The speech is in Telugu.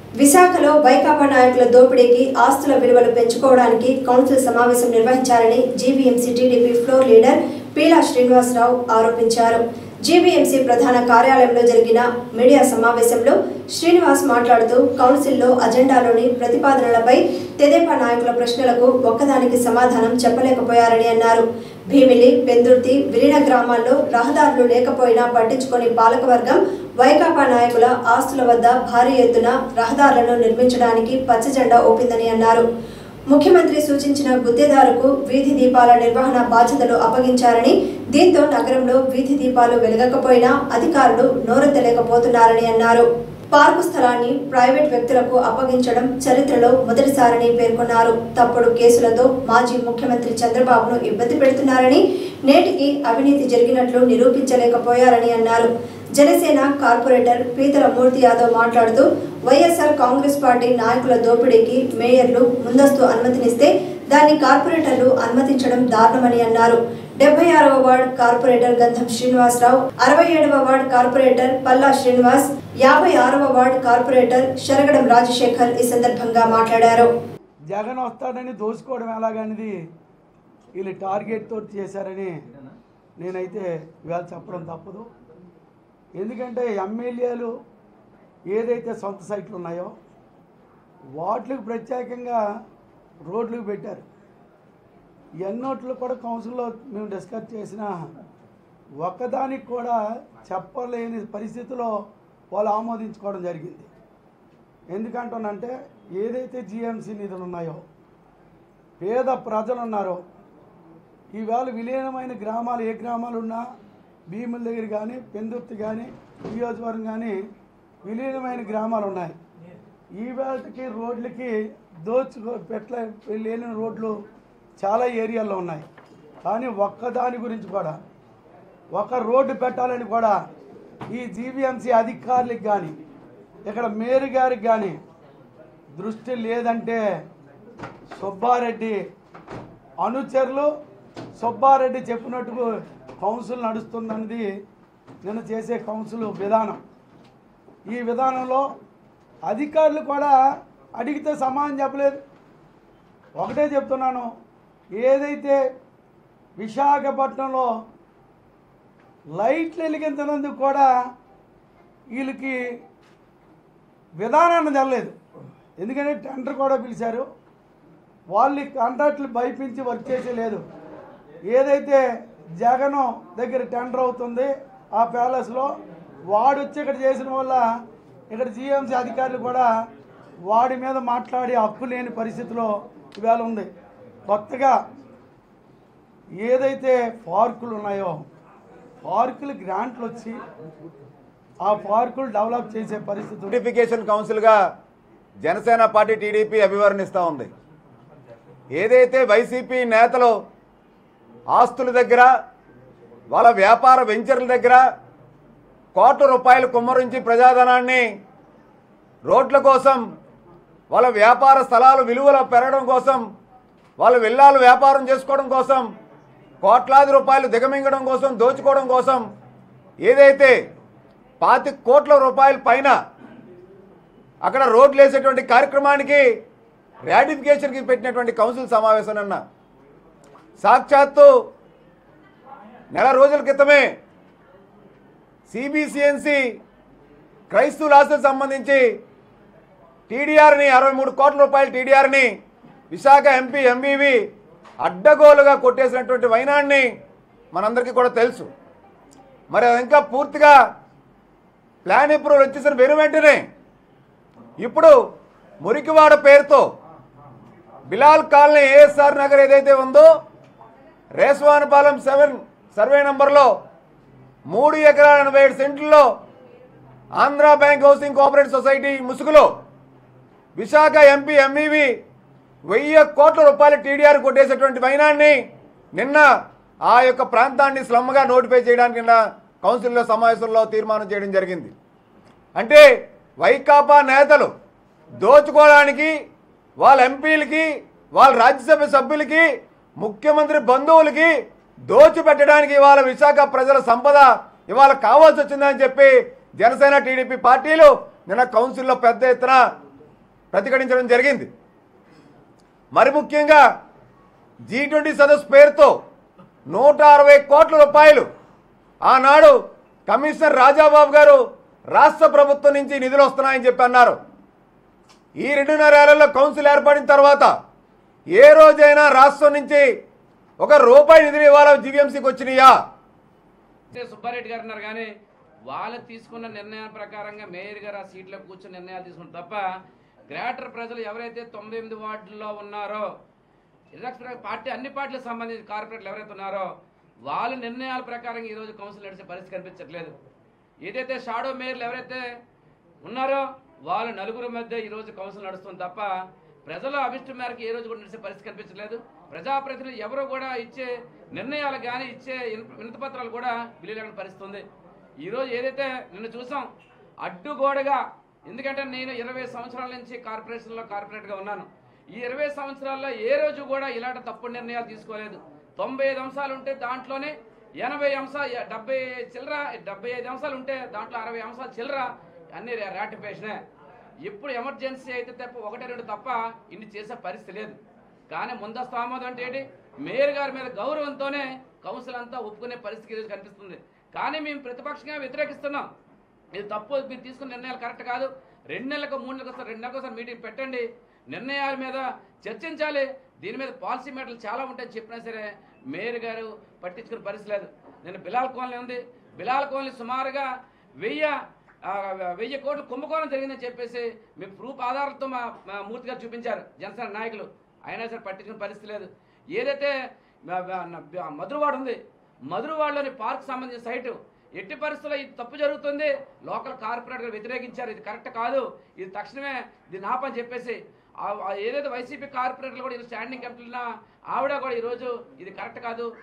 విశాఖలో వైకాపా నాయకుల దోపిడీకి ఆస్తుల విలువలు పెంచుకోవడానికి కౌన్సిల్ సమావేశం నిర్వహించారని GVMC TDP floor leader Peela Srinivasarao ఆరోపించారు జీవీఎంసీ ప్రధాన కార్యాలయంలో జరిగిన మీడియా సమావేశంలో శ్రీనివాస్ మాట్లాడుతూ కౌన్సిల్లో అజెండాలోని ప్రతిపాదనలపై తెదేపా నాయకుల ప్రశ్నలకు ఒక్కదానికి సమాధానం చెప్పలేకపోయారని అన్నారు భీమిలి పెందుర్తి విలీన గ్రామాల్లో రహదారులు లేకపోయినా పట్టించుకొని పాలకవర్గం వైకాపా నాయకుల ఆస్తుల వద్ద భారీ ఎత్తున రహదారులను నిర్మించడానికి పచ్చజెండా ఊపిందని అన్నారు ముఖ్యమంత్రి సూచించిన గుత్తేదారుకు వీధి దీపాల నిర్వహణ బాధ్యతలు అప్పగించారని దీంతో నగరంలో వీధి దీపాలు వెలగకపోయినా అధికారులు నోరెత్తలేకపోతున్నారని అన్నారు పార్కు స్థలాన్ని ప్రైవేట్ వ్యక్తులకు అప్పగించడం చరిత్రలో మొదటిసారని పేర్కొన్నారు తప్పుడు కేసులతో మాజీ ముఖ్యమంత్రి చంద్రబాబును ఇబ్బంది పెడుతున్నారని నేటికి అవినీతి జరిగినట్లు నిరూపించలేకపోయారని అన్నారు జనసేన కార్పొరేటర్ పీతల మూర్తి యాదవ్ మాట్లాడుతూ వైఎస్ఆర్ కాంగ్రెస్ పార్టీ నాయకుల దోపిడీకి మేయర్లు ముందస్తు అనుమతినిస్తే దాన్ని కార్పొరేటర్లు అనుమతించడం దారుణమని అన్నారు డెబ్బై ఆరవ వార్డ్ కార్పొరేటర్ గంధం శ్రీనివాసరావు అరవై ఏడవ వార్డ్ కార్పొరేటర్ పల్లా శ్రీనివాస్ యాభై ఆరవ వార్డ్ కార్పొరేటర్ శరగడం రాజశేఖర్ ఈ సందర్భంగా మాట్లాడారు జగన్ వస్తాడని దోచుకోవడం ఎలాగనేది వీళ్ళు టార్గెట్ తోటి చేశారని నేనైతే ఇవాళ చెప్పడం తప్పదు ఎందుకంటే ఎమ్మెల్యేలు ఏదైతే సొంత సైట్లు ఉన్నాయో వాటికి ప్రత్యేకంగా రోడ్లకు పెట్టారు ఎన్నోట్లు కూడా కౌన్సిల్లో మేము డిస్కస్ చేసిన ఒక్కదానికి కూడా చెప్పలేని పరిస్థితిలో వాళ్ళు ఆమోదించుకోవడం జరిగింది ఎందుకంటానంటే ఏదైతే జిఎంసీ నిధులు ఉన్నాయో పేద ప్రజలు ఉన్నారో ఈవేళ విలీనమైన గ్రామాలు ఏ గ్రామాలు ఉన్నా భీముల దగ్గర కానీ పెందుర్తి కానీ నియోజకవర్గం కానీ విలీనమైన గ్రామాలు ఉన్నాయి ఈవేళకి రోడ్లకి దోచుకో పెట్టలే లేని రోడ్లు చాలా ఏరియాల్లో ఉన్నాయి కానీ ఒక్కదాని గురించి కూడా ఒక రోడ్డు పెట్టాలని కూడా ఈ జీవీఎంసీ అధికారులకు కానీ ఇక్కడ మేయర్ గారికి కానీ దృష్టి లేదంటే సుబ్బారెడ్డి అనుచరులు సుబ్బారెడ్డి చెప్పినట్టుగా కౌన్సిల్ నడుస్తుందన్నది నిన్న చేసే కౌన్సిల్ విధానం ఈ విధానంలో అధికారులు కూడా అడిగితే సమాధానం చెప్పలేదు ఒకటే చెప్తున్నాను ఏదైతే విశాఖపట్నంలో లైట్లు వెలిగించినందుకు కూడా వీళ్ళకి విధానాన్ని తెరలేదు ఎందుకంటే టెండర్ కూడా పిలిచారు వాళ్ళు కాంట్రాక్టులు భయపించి వర్క్ చేసే లేదు ఏదైతే జగన్ దగ్గర టెండర్ అవుతుంది ఆ ప్యాలెస్లో వాడు వచ్చి ఇక్కడ చేసిన వల్ల ఇక్కడ జిఎంసీ అధికారులు కూడా వాడి మీద మాట్లాడి హక్కు లేని పరిస్థితిలో ఇవాళ ఉంది కొత్తగా ఏదైతే పార్కులు ఉన్నాయో పార్కులు గ్రాంట్లు వచ్చి ఆ పార్కులు డెవలప్ చేసే పరిస్థితి ఉంది. నోటిఫికేషన్ కౌన్సిల్గా జనసేన పార్టీ టీడీపీ అభివర్ణిస్తూ ఉంది ఏదైతే వైసీపీ నేతలు ఆస్తుల దగ్గర వాళ్ళ వ్యాపార వెంచర్ల దగ్గర కోట్ల రూపాయలు కుమ్మరించి ప్రజాధనాన్ని రోడ్ల కోసం వాళ్ళ వ్యాపార స్థలాలు విలువలు పెరగడం కోసం వాళ్ళ విల్లాలు వ్యాపారం చేసుకోవడం కోసం కోట్లాది రూపాయలు దిగమింగడం కోసం దోచుకోవడం కోసం ఏదైతే పాతి కోట్ల రూపాయల పైన అక్కడ రోడ్లు వేసేటువంటి కార్యక్రమానికి రాటిఫికేషన్కి పెట్టినటువంటి కౌన్సిల్ సమావేశం నిన్న సాక్షాత్తు నెల రోజుల క్రితమే సిబిసిఎన్సి క్రైస్తవుల ఆస్తులకు సంబంధించి టీడీఆర్ని అరవై మూడు కోట్ల రూపాయల టీడీఆర్ని విశాఖ ఎంపీ ఎంవీవి అడ్డగోలుగా కొట్టేసినటువంటి వైనాన్ని మనందరికీ కూడా తెలుసు మరి అది ఇంకా పూర్తిగా ప్లాన్ అప్రూవల్ వచ్చేసిన వెను వెంటనే ఇప్పుడు మురికివాడ పేరుతో బిలాల్ కాలనీ ఏఎస్ఆర్ నగర్ ఏదైతే ఉందో రేస్వానపాలెం సెవెన్ సర్వే నంబర్లో మూడు ఎకరాల ఎనభై ఏడు సెంట్లలో Andhra bank housing cooperative society ముసుగులో విశాఖ ఎంపీ ఎంఈవి వెయ్యి కోట్ల రూపాయల టీడీఆర్ కొట్టేసేటువంటి వైనాన్ని నిన్న ఆ యొక్క ప్రాంతాన్ని స్లమ్గా నోటిఫై చేయడానికి నిన్న కౌన్సిల్లో సమావేశంలో తీర్మానం చేయడం జరిగింది అంటే వైకాపా నేతలు దోచుకోవడానికి వాళ్ళ ఎంపీలకి వాళ్ళ రాజ్యసభ సభ్యులకి ముఖ్యమంత్రి బంధువులకి దోచిపెట్టడానికి ఇవాళ విశాఖ ప్రజల సంపద ఇవాళ కావాల్సి వచ్చిందని చెప్పి జనసేన టీడీపీ పార్టీలు నిన్న కౌన్సిల్లో పెద్ద ఎత్తున ప్రతిఘటించడం జరిగింది మరి ముఖ్యంగా జీ ట్వంటీ సదస్సు పేరుతో నూట అరవై కోట్ల రూపాయలు ఆనాడు కమిషనర్ రాజాబాబు గారు రాష్ట్ర ప్రభుత్వం నుంచి నిధులు వస్తున్నాయని చెప్పి అన్నారు ఈ రెండున్నర ఏళ్లలో కౌన్సిల్ ఏర్పడిన తర్వాత ఏ రోజైనా రాష్ట్రం నుంచి ఒక రూపాయి నిధులు ఇవ్వాలా జీవీఎంసీకి వచ్చినాయా అంటే సుబ్బారెడ్డి గారు ఉన్నారు కానీ వాళ్ళు తీసుకున్న నిర్ణయం ప్రకారంగా మేయర్ గారు ఆ సీట్లో కూర్చొని నిర్ణయాలు తీసుకున్నారు తప్ప గ్రేటర్ ప్రజలు ఎవరైతే తొంభై ఎనిమిది వార్డుల్లో ఉన్నారో ఇర్రెస్పెక్ట్ పార్టీ అన్ని పార్టీలకు సంబంధించిన కార్పొరేట్లు ఎవరైతే ఉన్నారో వాళ్ళ నిర్ణయాల ప్రకారం ఈరోజు కౌన్సిల్ నడిచే పరిస్థితి కనిపించట్లేదు ఏదైతే షాడో మేయర్లు ఎవరైతే ఉన్నారో వాళ్ళ నలుగురు మధ్య ఈరోజు కౌన్సిల్ నడుస్తుంది తప్ప ప్రజల అభిష్టం మేరకు ఏ రోజు కూడా నడిచే పరిస్థితి కనిపించలేదు ప్రజాప్రతినిధులు ఎవరు కూడా ఇచ్చే నిర్ణయాలు కానీ ఇచ్చే వినతి పత్రాలు కూడా విలువలేని పరిస్థితి ఉంది ఈరోజు ఏదైతే నిన్న చూసాం అడ్డుగోడగా ఎందుకంటే నేను ఇరవై సంవత్సరాల నుంచి కార్పొరేషన్లో కార్పొరేట్గా ఉన్నాను ఈ ఇరవై సంవత్సరాల్లో ఏ రోజు కూడా ఇలాంటి తప్పుడు నిర్ణయాలు తీసుకోలేదు తొంభై ఐదు అంశాలు ఉంటే దాంట్లోనే ఎనభై అంశాలు డెబ్బై చిల్లర డెబ్బై ఐదు అంశాలు ఉంటే దాంట్లో అరవై అంశాలు చిల్లర అన్ని రాటిఫికేషనే ఎప్పుడు ఎమర్జెన్సీ అయితే తప్ప ఒకటి రెండు తప్ప ఇన్ని చేసే పరిస్థితి లేదు కానీ ముందస్తు ఆమోదం అంటే ఏంటి మేయర్ గారి మీద గౌరవంతోనే కౌన్సిల్ అంతా ఒప్పుకునే పరిస్థితి ఈరోజు కనిపిస్తుంది కానీ మేము ప్రతిపక్షంగా వ్యతిరేకిస్తున్నాం ఇది తప్పు మీరు తీసుకున్న నిర్ణయాలు కరెక్ట్ కాదు రెండు నెలలకు మూడు నెలలకు ఒకసారి రెండు నెలలకు ఒకసారి మీటింగ్ పెట్టండి నిర్ణయాల మీద చర్చించాలి దీని మీద పాలసీ మేటలు చాలా ఉంటాయని చెప్పినా సరే మేయర్ గారు పట్టించుకునే పరిస్థితి లేదు నేను బిలాల్ కాలనీ ఉంది బిలాల్ కాలనీ సుమారుగా వెయ్యి ఆ, వెయ్యి కోట్ల కుంభకోణం జరిగిందని చెప్పేసి మీకు ప్రూఫ్ ఆధారాలతో మా మా మూర్తి గారు చూపించారు జనసేన నాయకులు అయినా సరే పట్టించుకునే పరిస్థితి లేదు ఏదైతే మ- మ- మధురవాడ ఉంది మధురవాడలోని పార్క్ సంబంధించిన సైటు ఎట్టి పరిస్థితుల్లో ఇది తప్పు జరుగుతుంది లోకల్ కార్పొరేటర్ వ్యతిరేకించారు ఇది కరెక్ట్ కాదు ఇది తక్షణమే ఇది నాపని చెప్పేసి ఆ- ఆ ఏదైతే వైసీపీ కార్పొరేటర్లు కూడా ఇది స్టాండింగ్ కమిటీలో ఆవిడ కూడా ఈరోజు ఇది కరెక్ట్ కాదు